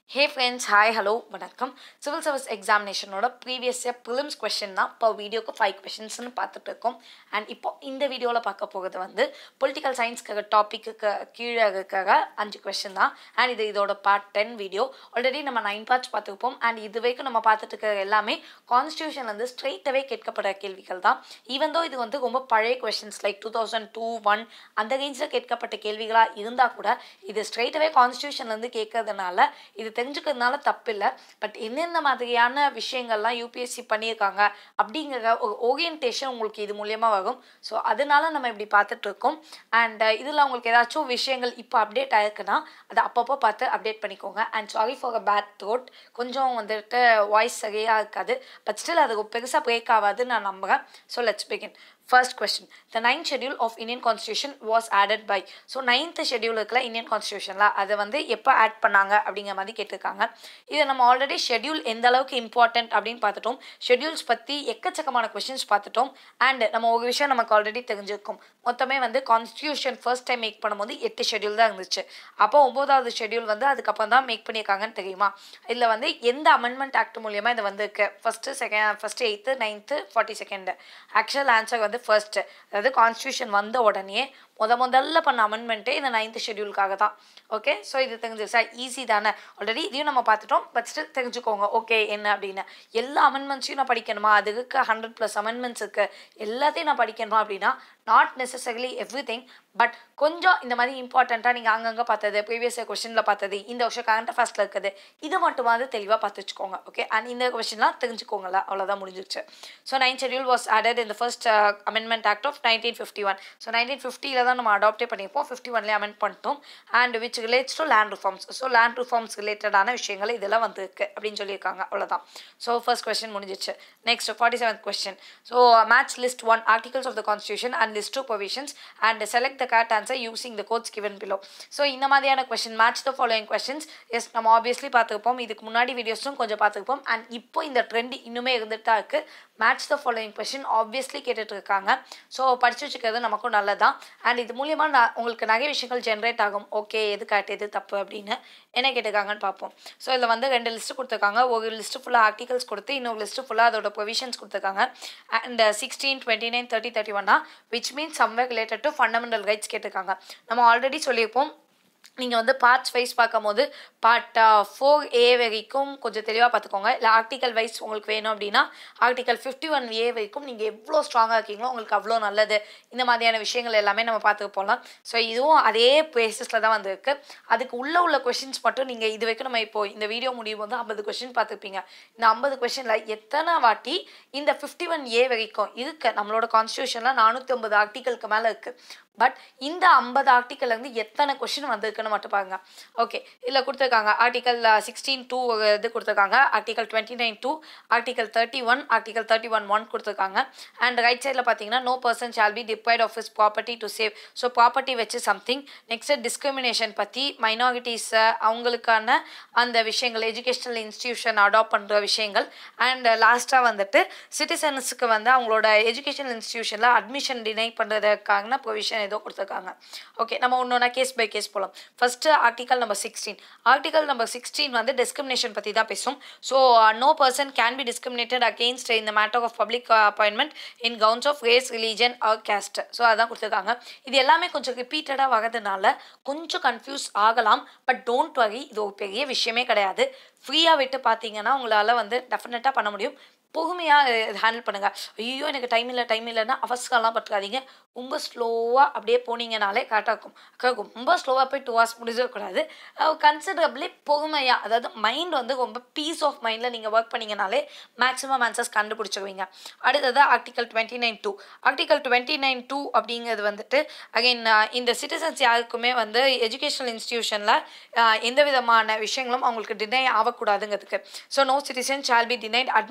ஹே friends hi hello வணக்கம் civil service எக்ஸாமினேஷனோட previous year prelims question தான் இப்போ வீடியோக்கு ஃபைவ் கொஷின்ஸ்னு பார்த்துட்டு இருக்கோம் அண்ட் இப்போ இந்த வீடியோவில் பார்க்க போகிறது வந்து பொலிட்டிக்கல் சயின்ஸ்க்கு டாப்பிக்கு கீழே இருக்கிற அஞ்சு கொஷின் தான் அண்ட் இது இதோட பார்ட் டென் வீடியோ ஆல்ரெடி நம்ம நைன் பார்ட்ஸ் பார்த்துருப்போம் அண்ட் இது வரைக்கும் நம்ம பார்த்துட்டு இருக்கிற எல்லாமே கான்ஸ்டியூஷன் வந்து ஸ்ட்ரெயிட்டாகவே கேட்கப்படுற கேள்விகள் தான் ஈவன் தோ இது வந்து ரொம்ப பழைய questions like two thousand two one அந்த ரேஞ்சில் கேட்கப்பட்ட கேள்விகளாக இருந்தால் கூட இது ஸ்ட்ரெயிட்டாகவே கான்ஸ்டியூஷன்லேருந்து கேட்கறதுனால இது தெரிஞ்சுக்கிறதுனால தப்பு இல்லை பட் என்னென்ன மாதிரியான விஷயங்கள்லாம் யூபிஎஸ்சி பண்ணியிருக்காங்க அப்படிங்கிற ஒரு ஓரியன்டேஷன் உங்களுக்கு இது மூலியமாக வரும் ஸோ அதனால நம்ம இப்படி பார்த்துட்டு இருக்கோம் அண்ட் இதில் உங்களுக்கு ஏதாச்சும் விஷயங்கள் இப்போ அப்டேட் ஆயிருக்குன்னா அதை அப்பப்போ பார்த்து அப்டேட் பண்ணிக்கோங்க and sorry for a bad throat கொஞ்சம் வந்துட்டு வாய்ஸ் சரியாக இருக்காது பட் ஸ்டில் அது பெருசாக பிரேக் ஆகாதுன்னு நான் நம்புகிறேன் so let's begin first question the ninth schedule of Indian constitution was added by so ninth schedule இருக்குல்ல இந்தியன் கான்ஸ்டியூஷனில் அதை வந்து எப்போ ஆட் பண்ணாங்க அப்படிங்கிற மாதிரி கேட்டிருக்காங்க இதை நம்ம ஆல்ரெடி ஷெடியூல் எந்த அளவுக்கு இம்பார்ட்டன்ட் அப்படின்னு பார்த்துட்டோம் ஷெடியூல்ஸ் பற்றி எக்கச்சக்கமான கொஷின்ஸ் பார்த்துட்டோம் அண்ட் நம்ம ஒரு விஷயம் நமக்கு ஆல்ரெடி தெரிஞ்சிருக்கும் மொத்தமே வந்து கான்ஸ்டியூஷன் ஃபர்ஸ்ட் டைம் மேக் பண்ணும்போது எட்டு ஷெடியூல் தான் இருந்துச்சு அப்போ ஒம்போதாவது ஷெடியூல் வந்து அதுக்கப்புறம் தான் மேக் பண்ணியிருக்காங்கன்னு தெரியுமா இதில் வந்து எந்த அமெண்ட்மெண்ட் ஆக்ட் மூலியமாக இது வந்திருக்கு first second first eighth ninth forty second actual answer வந்து ஃபர்ஸ்ட்டு அதாவது கான்ஸ்டியூஷன் வந்த உடனே முத முதல்ல பண்ண அமெண்ட்மெண்ட்டே இந்த நைன்த் ஷெடியூலுக்காக தான் ஓகே ஸோ இது தெரிஞ்சு சார் ஈஸி தானே ஆல்ரெடி இதையும் நம்ம பார்த்துட்டோம் பட் ஸ்டில் தெரிஞ்சுக்கோங்க ஓகே என்ன அப்படின்னு எல்லா அமெண்ட்மெண்ட்ஸையும் நான் படிக்கணுமா அதுக்கு ஹண்ட்ரட் ப்ளஸ் அமெண்ட்மெண்ட்ஸ் இருக்குது எல்லாத்தையும் நான் படிக்கணுமா அப்படின்னா not necessarily everything but கொஞ்சம் இந்த மாதிரி இம்பார்ட்டண்ட்டாக நீங்கள் அங்கங்கே பார்த்தது ப்ரீவியஸ் இயர் கொஷனில் பார்த்தது இந்த வருஷம் கரண்ட் ஃபஸ்ட்டில் இருக்குது இது மட்டுமாவது தெளிவாக பார்த்து வச்சுக்கோங்க ஓகே அண்ட் இந்த கொஷின்லாம் தெரிஞ்சுக்கோங்களா அவ்வளோதான் முடிஞ்சிருச்சு so nine schedule was added இந்த first amendment act of nineteen fifty one so nineteen ஃபிஃப்டியில் தான் நம்ம அடாப்டே பண்ணியிருப்போம் ஃபிஃப்டி ஒன்லேயே அமெண்ட் பண்ணிட்டோம் and which relates to land reforms so land reforms ரிலேட்டடான விஷயங்கள் இதெல்லாம் வந்திருக்கு அப்படின்னு சொல்லியிருக்காங்க அவ்வளோதான் ஸோ ஃபர்ஸ்ட் கொஸ்டின் முடிஞ்சிச்சு next forty seventh question so match list one articles of the constitution and list two provisions and select the correct answer using the codes given below so இந்த மாதிரியான question match the following questions as நம்ம obviously பார்த்துருப்போம் இதுக்கு முன்னாடி வீடியோஸும் கொஞ்சம் பார்த்துருப்போம் and இப்போ இந்த ட்ரெண்ட் இன்னுமே இருந்துட்டு தான் இருக்குது match the following question obviously கேட்டுட்டு இருக்காங்க ஸோ படிச்சு வச்சுக்கிறது நமக்கும் நல்லதான் அண்ட் இது மூலியமாக நான் உங்களுக்கு நிறைய விஷயங்கள் ஜென்ரேட் ஆகும் ஓகே எது கரெக்ட் எது தப்பு அப்படின்னு என்ன கேட்டிருக்காங்கன்னு பார்ப்போம் ஸோ இதில் வந்து ரெண்டு லிஸ்ட்டு கொடுத்துருக்காங்க ஒரு லிஸ்ட்டு ஃபுல்லாக ஆர்டிகல்ஸ் கொடுத்து இன்னொரு லிஸ்ட்டு ஃபுல்லாக அதோட ப்ரொவிஷன்ஸ் கொடுத்துருக்காங்க and sixteen twenty nine thirty thirty ஒன்னா which means somewhere related to fundamental rights கேட்டிருக்காங்க நம்ம ஆல்ரெடி சொல்லியிருப்போம் நீங்கள் வந்து பார்ட்ஸ் வைஸ் பார்க்கும்போது பார்ட் ஃபோர் ஏ வரைக்கும் கொஞ்சம் தெளிவாக பார்த்துக்கோங்க இல்லை ஆர்டிக்கல் வைஸ் உங்களுக்கு வேணும் அப்படின்னா ஆர்டிக்கல் ஃபிஃப்டி ஒன் ஏ வரைக்கும் நீங்கள் எவ்வளோ ஸ்ட்ராங்காக இருக்கீங்களோ உங்களுக்கு அவ்வளோ நல்லது இந்த மாதிரியான விஷயங்கள் எல்லாமே நம்ம பார்த்துக்க போகலாம் ஸோ இதுவும் அதே பேசிஸில் தான் வந்திருக்கு அதுக்கு உள்ளே உள்ள கொஷின்ஸ் மட்டும் நீங்கள் இது வரைக்கும் நம்ம இப்போ இந்த வீடியோ முடியும் போது ஐம்பது கொஷின் பார்த்துருப்பீங்க இந்த ஐம்பது கொஷினில் எத்தனை வாட்டி இந்த ஃபிஃப்டி ஒன் ஏ வரைக்கும் இருக்கு நம்மளோட கான்ஸ்டியூஷனில் நானூற்றி ஐம்பது ஆர்டிக்கலுக்கு மேலே இருக்குது பட் இந்த ஐம்பது ஆர்டிக்கல்லேருந்து எத்தனை கொஷின் வந்திருக்குன்னு மட்டும் பாருங்க ஓகே இதில் கொடுத்துருக்காங்க ஆர்டிக்கல் சிக்ஸ்டீன் டூ இது கொடுத்துருக்காங்க article twenty nine two article thirty one article thirty one one கொடுத்துருக்காங்க அண்ட் ரைட் சைடில் பார்த்தீங்கன்னா no person shall be deprived of his property to save so property வச்சு சம்திங் நெக்ஸ்ட் டிஸ்கிரிமினேஷன் பற்றி மைனாரிட்டிஸை அவங்களுக்கான அந்த விஷயங்கள் எஜுகேஷனல் இன்ஸ்டியூஷன் அடாப்ட் பண்ணுற விஷயங்கள் அண்ட் லாஸ்ட்டாக வந்துட்டு சிட்டிசன்ஸுக்கு வந்து அவங்களோட எஜுகேஷனல் இன்ஸ்டியூஷனில் அட்மிஷன் டினை பண்ணுறதுக்கான ப்ரொவிஷன் ஏதோ கொடுத்துருக்காங்க ஓகே நம்ம ஒன்று ஒன்றா கேஸ் பை கேஸ் போகலாம் first article number sixteen article number sixteen வந்து டிஸ்கிரிமினேஷன் பற்றி தான் பேசும் so no person can be discriminated against இந்த matter of public appointment in counts of race religion or caste so அதான் கொடுத்துருக்காங்க இது எல்லாமே கொஞ்சம் ரிப்பீட்டடாக வரதுனால கொஞ்சம் கன்ஃபியூஸ் ஆகலாம் பட் டோன்ட் வரி இது ஒரு பெரிய விஷயமே கிடையாது ஃப்ரீயாக விட்டு பார்த்தீங்கன்னா உங்களால் வந்து டெஃபினட்டாக பண்ண முடியும் பொறுமையாக ஹேண்டில் பண்ணுங்கள் ஐயோ எனக்கு டைம் இல்லை டைம் இல்லைன்னா அவசரம்லாம் பட்டுக்காதீங்க ரொம்ப ஸ்லோவாக அப்படியே போனீங்கனாலே கரெக்டாக இருக்கும் அக்கா ரொம்ப ஸ்லோவாக போய் டூ ஹவர்ஸ் முடிஞ்சிடக்கூடாது கன்சிடரபிளி பொறுமையாக அதாவது மைண்ட் வந்து ரொம்ப பீஸ் ஆஃப் மைண்டில் நீங்கள் ஒர்க் பண்ணிங்கனாலே மேக்ஸிமம் ஆன்சர்ஸ் கண்டுபிடிச்சிருவீங்க அடுத்தது article twenty nine two article twenty nine two அப்படிங்கிறது வந்துட்டு அகைன் இந்த சிட்டிசன்ஸ் யாருக்குமே வந்து எஜுகேஷனல் இன்ஸ்டியூஷனில் எந்த விதமான விஷயங்களும் அவங்களுக்கு டினை ஆகக்கூடாதுங்கிறதுக்கு so no citizen shall be denied admission to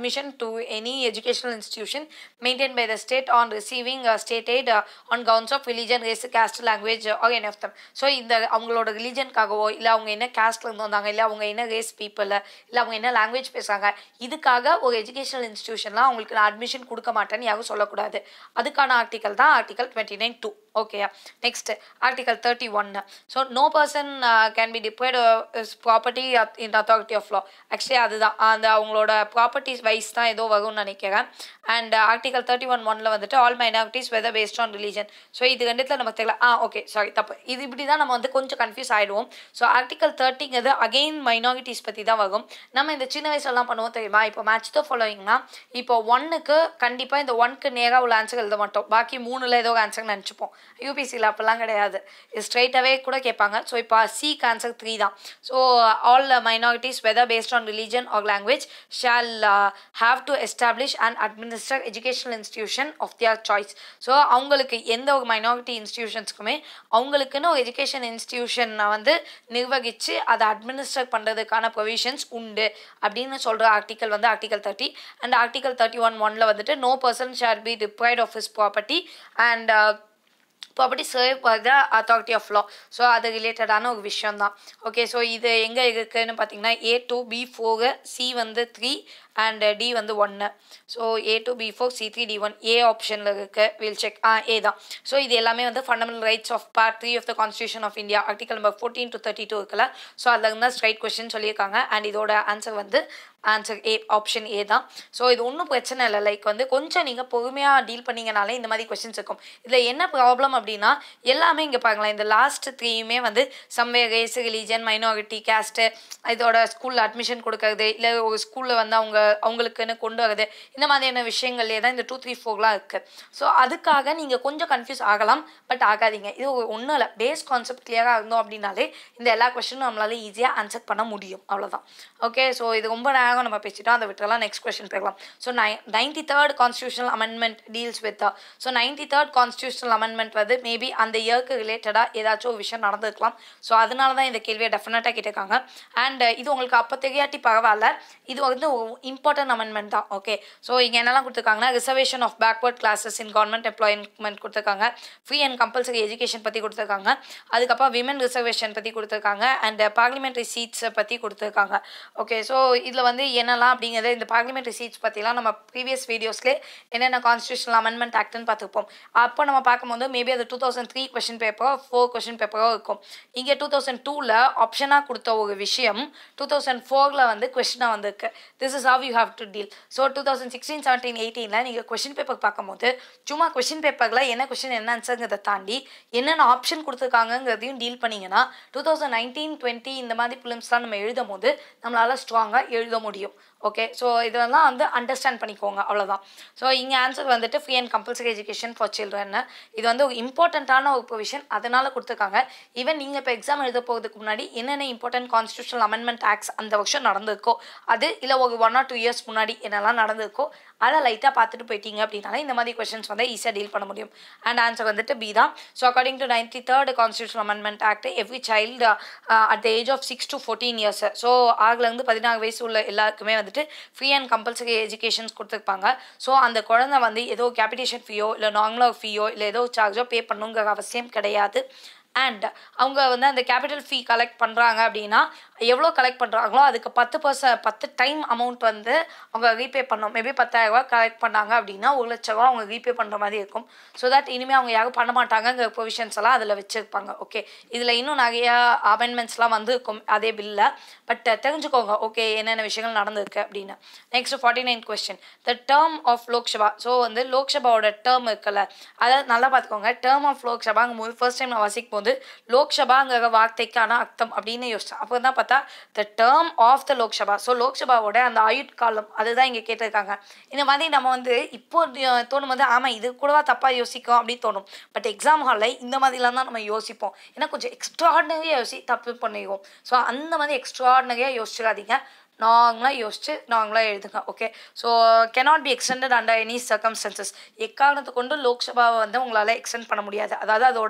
any educational institution maintained by the state on receiving state aid on grounds of religion race caste language or any of them so இந்த அவங்களோட ரிலிஜனுக்காகவோ இல்லை அவங்க என்ன கேஸ்ட்ல இருந்து வந்தாங்க இல்லை அவங்க என்ன ரேஸ் பீப்புள் இல்லை அவங்க என்ன லாங்குவேஜ் பேசுகிறாங்க இதுக்காக ஒரு எஜுகேஷனல் இன்ஸ்டிடியூஷன்லாம் அவங்களுக்கு நான் அட்மிஷன் கொடுக்க மாட்டேன்னு யாரும் சொல்லக்கூடாது அதுக்கான ஆர்டிக்கல் தான் article twenty nine two okay next article thirty ஒன்னு so no person can be deprived property in authority of law actually அதுதான் அந்த அவங்களோட ப்ராப்பர்ட்டிஸ் வைஸ் தான் ஏதோ வரும்னு நினைக்கிறேன் அண்ட் ஆர்டிகல் தேர்ட்டி ஒன் ஒன்ல வந்துட்டு all minorities whether based on religion so இது ரெண்டுத்தில் நமக்கு தெரியல ஆ ஓகே சாரி தப்பு இது இப்படி தான் நம்ம வந்து கொஞ்சம் கன்ஃபியூஸ் ஆகிடுவோம் ஸோ ஆர்டிகல் தேர்ட்டிங்கிறது அகெயின் மைனாரிட்டிஸ் பற்றி தான் வரும் நம்ம இந்த சின்ன வயசுலலாம் பண்ணுவோம் தெரியுமா இப்போ மேட்ச் தான் ஃபாலோயிங்னா இப்போ ஒன்னுக்கு கண்டிப்பாக இந்த ஒன்க்கு நேராக உள்ள ஆன்சர் எழுத மாட்டோம் பாக்கி மூணில் ஏதோ ஒரு ஆன்சர் நினச்சிப்போம் யூபிசியில் அப்போல்லாம் கிடையாது ஸ்ட்ரைட்டாகவே கூட கேட்பாங்க ஸோ இப்போ சிக்கு ஆன்சர் த்ரீ தான் so all minorities whether based on religion or language shall have to establish and administer educational institution of their choice so அவங்களுக்கு எந்த ஒரு மைனாரிட்டி இன்ஸ்டிடியூஷன்ஸ்க்குமே அவங்களுக்குன்னு ஒரு எஜுகேஷன் இன்ஸ்டிடியூஷனை வந்து நிர்வகித்து அதை அட்மினிஸ்டர் பண்ணுறதுக்கான ப்ரொவிஷன்ஸ் உண்டு அப்படின்னு சொல்கிற ஆர்டிக்கல் வந்து article thirty and article thirty one ஒனில் வந்துட்டு no person shall be deprived of his property and property save by the authority of law so அது ரிலேட்டடான ஒரு விஷயம் தான் ஓகே ஸோ இது எங்கே இருக்குதுன்னு பார்த்தீங்கன்னா A two B four C வந்து த்ரீ அண்ட் டி வந்து ஒன்று so A two B four C three D one A ஆப்ஷனில் இருக்குது வில் செக் ஆ ஏ தான் ஸோ இது எல்லாமே வந்து fundamental rights of part three of the constitution of India article number fourteen to thirty two இருக்குல்ல so அதில் இருந்தால் ஸ்ட்ரைட் கொஸ்டின் சொல்லியிருக்காங்க அண்ட் இதோட ஆன்சர் வந்து ஆன்சர் ஏ ஆப்ஷன் ஏ தான் ஸோ இது ஒன்றும் பிரச்சனை இல்லை லைக் வந்து கொஞ்சம் நீங்கள் பொறுமையாக டீல் பண்ணீங்கனாலே இந்த மாதிரி கொஸ்டின்ஸ் இருக்கும் இதில் என்ன ப்ராப்ளம் அப்படின்னா எல்லாமே இங்கே பாருங்களேன் இந்த லாஸ்ட் த்ரீயுமே வந்து someway race religion minority caste இதோட ஸ்கூலில் அட்மிஷன் கொடுக்கறது இல்லை ஒரு ஸ்கூலில் வந்து அவங்க அவங்களுக்குன்னு கொண்டு வரது இந்த மாதிரியான விஷயங்கள்லேயே தான் இந்த டூ த்ரீ ஃபோர்லாம் இருக்குது ஸோ அதுக்காக நீங்கள் கொஞ்சம் கன்ஃபியூஸ் ஆகலாம் பட் ஆகாதீங்க இது ஒன்றும் இல்லை பேஸ் கான்செப்ட் கிளியராக இருந்தோம் அப்படின்னாலே இந்த எல்லா கொஸ்டினும் நம்மளால ஈஸியாக ஆன்சர் பண்ண முடியும் அவ்வளோதான் ஓகே ஸோ இது ரொம்ப நேரம் நம்ம பேசிட்டோம் அதை விட்டுறலாம் நெக்ஸ்ட் கொஸ்டின் போயிடலாம் so nine ninety third constitutional amendment deals with so ninety third constitutional amendment வந்து மேபி அந்த இயர்க்கு ரிலேட்டடாக ஏதாச்சும் ஒரு விஷயம் நடந்திருக்கலாம் ஸோ அதனால தான் இந்த கேள்வியை டெஃபினட்டாக கேட்டிருக்காங்க அண்ட் இது உங்களுக்கு அப்போ தெரியாட்டி பரவாயில்ல இது வந்து இம்பார்ட்டன்ட் அமெண்ட்மெண்ட் தான் ஓகே ஸோ இங்கே என்னெல்லாம் கொடுத்துருக்காங்கன்னா reservation of backward classes in government employment கொடுத்துருக்காங்க ஃப்ரீ அண்ட் கம்பல்சரி எஜுகேஷன் பற்றி கொடுத்துருக்காங்க அதுக்கப்புறம் விமன் ரிசர்வேஷன் பற்றி கொடுத்துருக்காங்க அண்ட் பார்லிமெண்ட்ரி சீட்ஸை பற்றி கொடுத்துருக்காங்க ஓகே ஸோ இதில் வந்து என்னெல்லாம் அப்படிங்கிறது இந்த பார்லிமெண்ட்ரி சீட்ஸ் பற்றிலாம் நம்ம ப்ரீவியஸ் வீடியோஸ்லேயே என்னென்ன கான்ஸ்டியூஷனல் அமெண்ட்மெண்ட் ஆக்ட்னு பார்த்துருப்போம் அப்போ நம்ம பார்க்கும்போது மேபி அது டூ தௌசண்ட் த்ரீ கொஷின் பேப்பரோ ஃபோர் கொஷின் பேப்பரோ இருக்கும் இங்கே டூ தௌசண்ட் டூவில் ஆப்ஷனாக கொடுத்த ஒரு விஷயம் டூ தௌசண்ட் ஃபோரில் வந்து கொஷினாக வந்திருக்கு this is how you have to deal so two thousand sixteen seventeen எயிட்டீனில் நீங்கள் கொஷின் பேப்பர் பார்க்கும்போது சும்மா கொஷின் பேப்பரில் என்ன கொஷின் என்ன ஆன்சருங்கிறத தாண்டி என்னென்ன ஆப்ஷன் கொடுத்துருக்காங்கங்கிறதையும் டீல் பண்ணிங்கன்னா டூ தௌசண்ட் நைன்டீன் டுவெண்ட்டி இந்த மாதிரி ஃபிலிம்ஸ்லாம் நம்ம எழுதும் போது நம்மளால் ஸ்ட்ராங்காக எழுத முடியும் ஓகே ஸோ இதெல்லாம் வந்து அண்டர்ஸ்டாண்ட் பண்ணிக்கோங்க அவ்வளோதான் ஸோ இங்கே ஆன்சர் வந்துட்டு free and compulsory education for children இது வந்து ஒரு இம்பார்ட்டண்ட்டான ஒரு ப்ரொவிஷன் அதனால் கொடுத்துருக்காங்க ஈவன் நீங்கள் இப்போ எக்ஸாம் எழுத போகிறதுக்கு முன்னாடி என்னென்ன இம்பார்ட்டன்ட் கான்ஸ்டியூஷனல் அமெண்ட்மெண்ட் ஆக்ட்ஸ் அந்த வருஷம் நடந்திருக்கோ அது இல்லை ஒரு ஒன் ஆர் டூ இயர்ஸ் முன்னாடி என்னெல்லாம் நடந்திருக்கோ அதை லைட்டாக பார்த்துட்டு போயிட்டீங்க அப்படின்னாலே இந்த மாதிரி கொஷின்ஸ் வந்து ஈஸியாக டீல் பண்ண முடியும் அண்ட் ஆன்சர் வந்துட்டு பி தான் so according to ninety third constitution amendment act every child at the age of six to fourteen years so ஆறுலேருந்து பதினாறு வயசு உள்ள எல்லாருக்குமே வந்துட்டு ஃப்ரீ அண்ட் கம்பல்சரி எஜுகேஷன்ஸ் கொடுத்துருப்பாங்க ஸோ அந்த குழந்தை வந்து ஏதோ கேபிடேஷன் ஃபீயோ இல்லை நார்மலாக ஃபீயோ இல்லை ஏதோ சார்ஜோ பே பண்ணுங்கிற அவசியம் கிடையாது அண்ட் அவங்க வந்து அந்த கேபிட்டல் ஃபீ கலெக்ட் பண்ணுறாங்க அப்படின்னா எவ்வளோ கலெக்ட் பண்ணுறாங்களோ அதுக்கு பத்து பர்சன்ட் பத்து டைம் அமௌண்ட் வந்து அவங்க ரீபே பண்ணணும் மேபி பத்தாயிரரூபா கலெக்ட் பண்ணாங்க அப்படின்னா ஒரு லட்ச ரூபா அவங்க ரீபே பண்ணுற மாதிரி இருக்கும் ஸோ தட் இனிமேல் அவங்க யாரும் பண்ண மாட்டாங்கங்கிற ப்ரொவிஷன்ஸ் எல்லாம் அதில் வச்சுருப்பாங்க ஓகே இதில் இன்னும் நிறையா அமெண்ட்மெண்ட்ஸ்லாம் வந்திருக்கும் அதே பில்லில் பட் தெரிஞ்சுக்கோங்க ஓகே என்னென்ன விஷயங்கள் நடந்திருக்கு அப்படின்னு next forty nine question the term of Lok Sabha so வந்து லோக்சபாவோட டேர்ம் இருக்குல்ல அதை நல்லா பார்த்துக்கோங்க டேர்ம் ஆஃப் லோக்சபாங்கும் போது ஃபர்ஸ்ட் டைம் நான் வாசிக்கும் போது லோக்சபாங்கிற வார்த்தைக்கான அர்த்தம் அப்படின்னு யோசிச்சேன் அப்போ தான் பார்த்தா the term of the Lok Sabha so லோக்சபாவோட அந்த ஆயுட்காலம் அதுதான் இங்கே கேட்டிருக்காங்க இந்த மாதிரி நம்ம வந்து இப்போ தோணும் போது ஆமாம் இது கூடவா தப்பாக யோசிக்கும் அப்படின்னு தோணும் பட் எக்ஸாம் ஹாலில் இந்த மாதிரிலாம் தான் நம்ம யோசிப்போம் ஏன்னா கொஞ்சம் எக்ஸ்ட்ராடினரியாக யோசி தப்பு பண்ணிடுவோம் ஸோ அந்த மாதிரி எக்ஸ்ட்ராடினரியாக யோசிச்சிடாதீங்க நார்மலாக யோசிச்சு நார்மலாக எழுதுங்க okay so cannot be extended under any circumstances எக்காரணத்தை கொண்டு லோக்சபாவை வந்து உங்களால் எக்ஸ்டெண்ட் பண்ண முடியாது அதாவது அதோட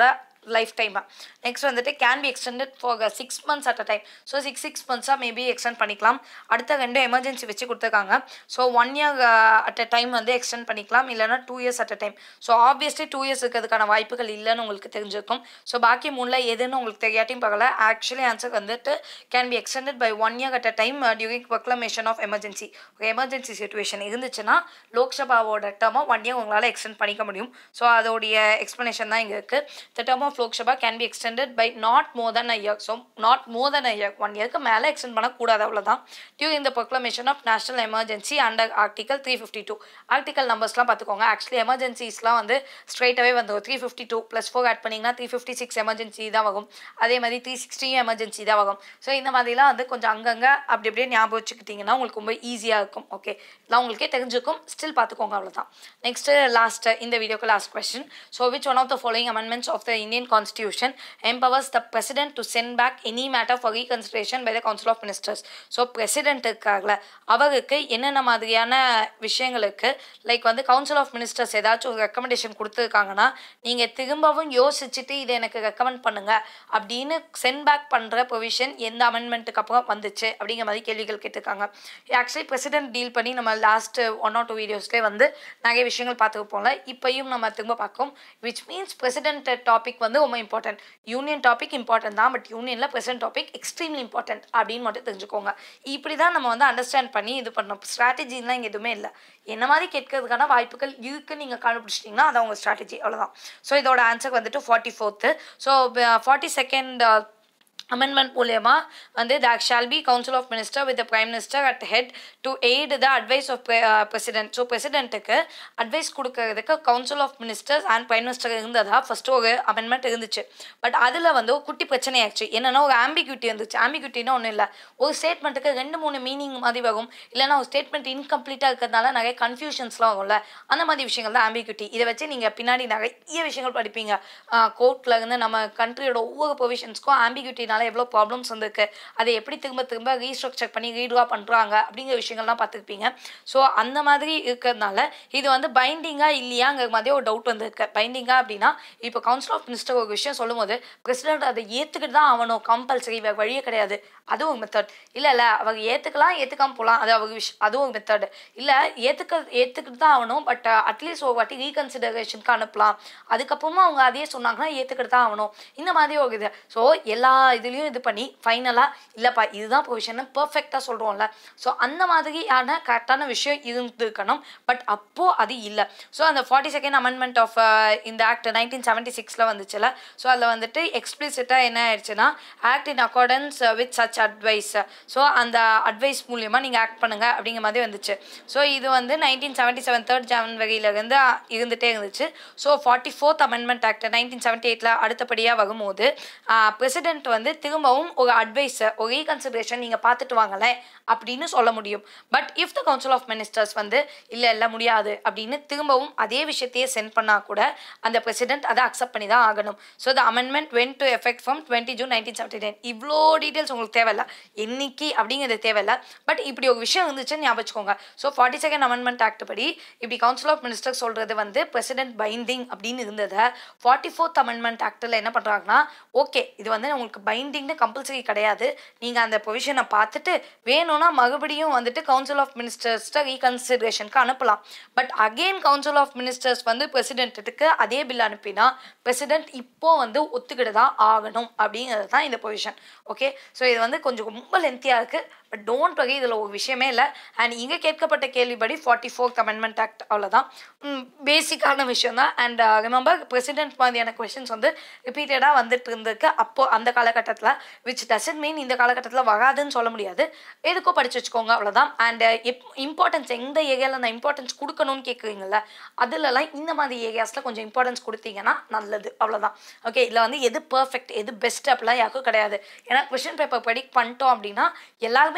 லைஃப் டைம் நெக்ஸ்ட் வந்துட்டு can be extended for six months at a time so six six மந்த்ஸாக மேபி எக்ஸ்டெண்ட் பண்ணிக்கலாம் அடுத்த ரெண்டு எமர்ஜென்சி வச்சு கொடுத்துருக்காங்க so one year at a time வந்து எக்ஸ்டெண்ட் பண்ணிக்கலாம் இல்லைனா two years at a time so obviously two years இருக்கிறதுக்கான வாய்ப்புகள் இல்லைன்னு உங்களுக்கு தெரிஞ்சிருக்கும் ஸோ பாக்கி மூணில் எதுன்னு உங்களுக்கு தெரியாட்டியும் பார்க்கல ஆக்சுவலி ஆன்சர் வந்துட்டு can be extended by one year at a time during proclamation of emergency ஒரு எமர்ஜென்சி சுச்சுவேஷன் இருந்துச்சுன்னா லோக்சபாவோட டேர்மை ஒன் இயர் உங்களால் எக்ஸ்டெண்ட் பண்ணிக்க முடியும் ஸோ அதோடைய எக்ஸ்ப்ளனேஷன் தான் இங்கே இருக்குது the term of Lok Sabha can be extended by not more than a year so not more than a year one இயருக்கு மேலே எக்ஸ்டெண்ட் பண்ணக்கூடாது அவ்வளோதான் during the proclamation of national emergency under article three fifty two article நம்பர்ஸ்லாம் பார்த்துக்கோங்க actually எமர்ஜென்சிஸ்லாம் வந்து ஸ்ட்ரைட்டாகவே வந்துடும் three fifty two plus four add பண்ணிங்கன்னா த்ரீ ஃபிஃப்டி சிக்ஸ் எமர்ஜென்சி தான் வரும் அதே மாதிரி த்ரீ சிக்ஸ்டியும் எமர்ஜென்சி தான் வரும் ஸோ இந்த மாதிரிலாம் வந்து கொஞ்சம் அங்கங்கே அப்படி அப்படியே ஞாபகம் வச்சுக்கிட்டிங்கன்னா உங்களுக்கு ரொம்ப ஈஸியாக இருக்கும் ஓகே எல்லாம் உங்களுக்கே தெரிஞ்சுக்கும் ஸ்டில் பார்த்துக்கோங்க அவ்வளோதான் நெக்ஸ்ட்டு லாஸ்ட் இந்த வீடியோக்கு last question so which one of the following amendments of the Indian constitution empowers the president to send back any matter for reconsideration by the council of ministers so president இருக்காங்கள அவருக்கு என்னென்ன மாதிரியான விஷயங்களுக்கு like வந்து council of ministers ஏதாச்சும் ஒரு recommendation கொடுத்துருக்காங்கன்னா நீங்கள் திரும்பவும் யோசிச்சுட்டு இதை எனக்கு ரெக்கமெண்ட் பண்ணுங்க அப்படின்னு சென்ட் பேக் பண்ணுற ப்ரொவிஷன் எந்த அமெண்ட்மெண்ட்டுக்கு அப்புறம் வந்துச்சு அப்படிங்கிற மாதிரி கேள்விகள் கேட்டிருக்காங்க ஆக்சுவலி பிரசிடென்ட் டீல் பண்ணி நம்ம லாஸ்ட் ஒன் ஆர் டூ வீடியோஸ்லேயே வந்து நிறைய விஷயங்கள் பார்த்துருப்போம்ல இப்போயும் நம்ம திரும்ப பார்க்கும் விச் மீன்ஸ் பிரசிடென்ட் டாபிக் வந்து ரொம்ப இம்பார்ட்டன்ட் யூனியன் டாபிக் இம்பார்ட்டன்ட் தான் பட் யூனியனில் பிரசிடென்ட் டாபிக் எக்ஸ்ட்ரீம்லி இம்பார்ட்டன்ட் அப்படின்னு மட்டும் தெரிஞ்சுக்கோங்க இப்படி தான் நம்ம வந்து அண்டர்ஸ்டாண்ட் பண்ணி இது பண்ணோம் ஸ்ட்ராட்டஜின்லாம் இங்கே எதுவுமே இல்லை என்ன மாதிரி கேட்கறதுக்கான வாய்ப்புகள் இருக்குன்னு நீங்கள் கண்டுபிடிச்சிட்டிங்கன்னா அது அவங்க ஸ்ட்ராட்டஜி அவ்வளோதான் ஸோ இதோட ஆன்சர் வந்துட்டு forty fourth so forty second amendment மூலயமா வந்து that shall be council of minister with the prime minister at head to aid the advice of pre- uh, president so பிரசிடென்ட்டுக்கு அட்வைஸ் கொடுக்கறதுக்கு council of ministers and prime minister இருந்ததா first ஒரு amendment இருந்துச்சு but அதில் வந்து ஒரு குட்டி பிரச்சனையாச்சு என்னென்னா ஒரு ஆம்பிக்யூட்டி இருந்துச்சு ஆம்பிக்யூட்டினா ஒன்றும் இல்லை ஒரு ஸ்டேட்மெண்ட்டுக்கு ரெண்டு மூணு மீனிங் மாதிரி வரும் இல்லைன்னா ஒரு ஸ்டேட்மெண்ட் இன்கம்ப்ளீட்டாக இருக்கிறதுனால நிறைய கன்ஃபியூஷன்ஸ்லாம் வரும்ல அந்த மாதிரி விஷயங்கள் தான் ஆம்பிக்யூட்டி இதை வச்சு நீங்கள் பின்னாடி நிறைய விஷயங்கள் படிப்பீங்க கோர்ட்டில் இருந்து நம்ம கண்ட்ரியோட ஒவ்வொரு ப்ரொவிஷன்ஸ்க்கும் ஆம்பிக்யூட்டினால எவ்வளோ ப்ராப்ளம்ஸ் வந்திருக்கு அதை எப்படி திரும்ப திரும்ப ரீஸ்ட்ரக்சர் பண்ணி ரீட்ரா பண்ணுறாங்க அப்படிங்கிற விஷயங்கள்லாம் பார்த்துருப்பீங்க ஸோ அந்த மாதிரி இருக்கிறதுனால இது வந்து பைண்டிங்காக இல்லையாங்கிற மாதிரி ஒரு டவுட் வந்திருக்கு பைண்டிங்காக அப்படின்னா இப்போ கவுன்சில் ஆஃப் மினிஸ்டர் ஒரு விஷயம் சொல்லும்போது பிரசிடென்ட் அதை ஏற்றுக்கிட்டு தான் ஆகணும் கம்பல்சரி வேறு வழியே கிடையாது அதுவும் ஒரு மெத்தட் இல்லை இல்லை அவங்க ஏற்றுக்கலாம் ஏற்றுக்காம போகலாம் அது அவங்க விஷ் அதுவும் ஒரு மெத்தட் இல்லை ஏற்றுக்க ஏற்றுக்கிட்டு தான் ஆகணும் பட் அட்லீஸ்ட் ஒரு வாட்டி ரீகன்சிடரேஷனுக்கு அனுப்பலாம் அதுக்கப்புறமா அவங்க அதையே சொன்னாங்கன்னா ஏற்றுக்கிட்டு தான் ஆகணும் இந்த மாதிரி ஒரு இது ஸோ எல்லா இதுலேயும் இது பண்ணி ஃபைனலாக இல்லைப்பா இதுதான் பொசிஷன் பர்ஃபெக்டாக சொல்கிறோம்ல ஸோ அந்த மாதிரியான கரெக்டான விஷயம் இருந்திருக்கணும் பட் அப்போது அது இல்லை ஸோ அந்த ஃபார்ட்டி செகண்ட் அமெண்ட்மெண்ட் ஆஃப் இந்த ஆக்ட் நைன்டீன் செவன்ட்டி சிக்ஸில் வந்துச்சுல ஸோ அதில் வந்துட்டு எக்ஸ்பிளிசிட்டாக என்ன ஆயிடுச்சுன்னா act in accordance with such advice so அந்த அட்வைஸ் மூலியமாக நீங்கள் ஆக்ட் பண்ணுங்க அப்படிங்கிற மாதிரி வந்துச்சு ஸோ இது வந்து நைன்டீன் செவன்ட்டி செவன் தேர்ட் ஜனவரியிலேருந்து இருந்துகிட்டே இருந்துச்சு so forty fourth amendment act nineteen seventy எயிட்டில் அடுத்தபடியாக வரும்போது பிரசிடென்ட் வந்து திரும்பவும் ஒரு அட்வைஸை ஒரு ரீகன்சிடரேஷன் நீங்கள் பார்த்துட்டு வாங்களேன் அப்படின்னு சொல்ல முடியும் but if the council of ministers வந்து இல்லை இல்லை முடியாது அப்படின்னு திரும்பவும் அதே விஷயத்தையே சென்ட் பண்ணால் கூட அந்த பிரசிடென்ட் அதை அக்செப்ட் பண்ணி தான் ஆகணும் so the amendment when to effect from twenty June nineteen seventy nine இவ்வளோ டீட்டெயில்ஸ் உங்களுக்கு தேவையில்ல என்னைக்கு அப்படிங்கிறது தேவையில்ல பட் இப்படி ஒரு விஷயம் இருந்துச்சுன்னு ஞாபகம் வச்சுக்கோங்க so forty second amendment act படி இப்படி கவுன்சில் ஆஃப் மினிஸ்டர் சொல்கிறது வந்து பிரசிடென்ட் பைண்டிங் அப்படின்னு இருந்ததை ஃபார்ட்டி ஃபோர்த் அமெண்ட்மெண்ட் ஆக்டில் என்ன பண்ணுறாங்கன்னா ஓகே இது வந்து உங்களுக்கு பைண்டிங்னு கம்பல்சரி கிடையாது நீங்கள் அந்த பொசிஷனை பார்த்துட்டு வேணும்னா மறுபடியும் வந்துட்டு கவுன்சில் ஆஃப் மினிஸ்டர்ஸ்ட்டை ரீகன்சிடரேஷனுக்கு அனுப்பலாம் but again council of ministers வந்து பிரசிடென்ட்டுக்கு அதே பில் அனுப்பினா பிரசிடென்ட் இப்போ வந்து ஒத்துக்கிட்டு தான் ஆகணும் அப்படிங்கிறது தான் இந்த பொசிஷன் ஓகே ஸோ இது வந்து கொஞ்சம் ரொம்ப லென்த்தியாக இருக்குது பட் டோன்ட் வகை இதில் ஒரு விஷயமே இல்லை அண்ட் இங்கே கேட்கப்பட்ட கேள்விப்படி ஃபார்ட்டி ஃபோர்த் அமெண்ட்மெண்ட் ஆக்ட் அவ்வளோதான் பேசிக்கான விஷயம் தான் அண்ட் ரிமெம்பர் பிரசிடென்ட் மாதிரியான கொஷின்ஸ் வந்து ரிப்பீட்டடாக வந்துட்டு இருந்திருக்கு அப்போது அந்த காலகட்டத்தில் விச் டசன்ட் மீன் இந்த காலகட்டத்தில் வராதுன்னு சொல்ல முடியாது எதுக்கோ படிச்சு வச்சுக்கோங்க அவ்வளோதான் அண்ட் இம்பார்ட்டன்ஸ் எந்த ஏரியாவில் அந்த இம்பார்ட்டன்ஸ் கொடுக்கணும்னு கேட்குறீங்கள அதுலலாம் இந்த மாதிரி ஏரியாஸில் கொஞ்சம் இம்பார்ட்டன்ஸ் கொடுத்தீங்கன்னா நல்லது அவ்வளோதான் ஓகே இதில் வந்து எது பர்ஃபெக்ட் எது பெஸ்ட் அப்படிலாம் யாருக்கும் கிடையாது ஏன்னா கொஷின் பேப்பர் ப்ரெடிக்ட் பண்ணிட்டோம் அப்படின்னா எல்லாருமே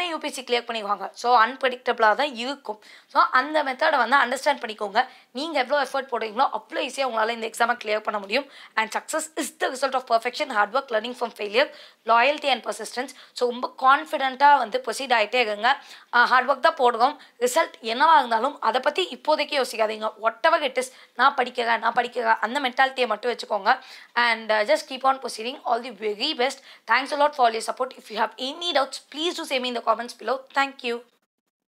எல்லாருமே யூபிஎஸ்சி கிளியர் பண்ணிக்குவாங்க ஸோ அன்பிரடிக்டபிளாக தான் இருக்கும் ஸோ அந்த மெத்தடை வந்து அண்டர்ஸ்டாண்ட் பண்ணிக்கோங்க நீங்கள் எவ்வளோ எஃபர்ட் போடுறீங்களோ அவ்வளோ ஈஸியாக உங்களால் இந்த எக்ஸாமை கிளியர் பண்ண முடியும் and success is the result of perfection hard work learning from failure loyalty and persistence so ரொம்ப கான்ஃபிடென்ட்டாக வந்து ப்ரொசீட் ஆகிட்டே இருங்க ஹார்ட் ஒர்க் தான் போடுறோம் ரிசல்ட் என்னவா இருந்தாலும் அதை பற்றி இப்போதைக்கு யோசிக்காதீங்க ஒட் எவர் இட் இஸ் நான் படிக்கிறேன் நான் படிக்கிறேன் அந்த மென்டாலிட்டியை மட்டும் வச்சுக்கோங்க and just keep on proceeding all the very best thanks a lot for your support if you have any doubts please do சேமி இந்த காமெண்ட்ஸ் பிலோ தேங்க்யூ